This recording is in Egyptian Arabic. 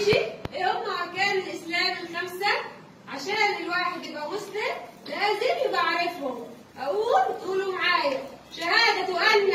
ماشي ايه هم اركان الاسلام الخمسه عشان الواحد يبقى مسلم لازم يبقى عارفهم اقول قولوا معايا شهاده ان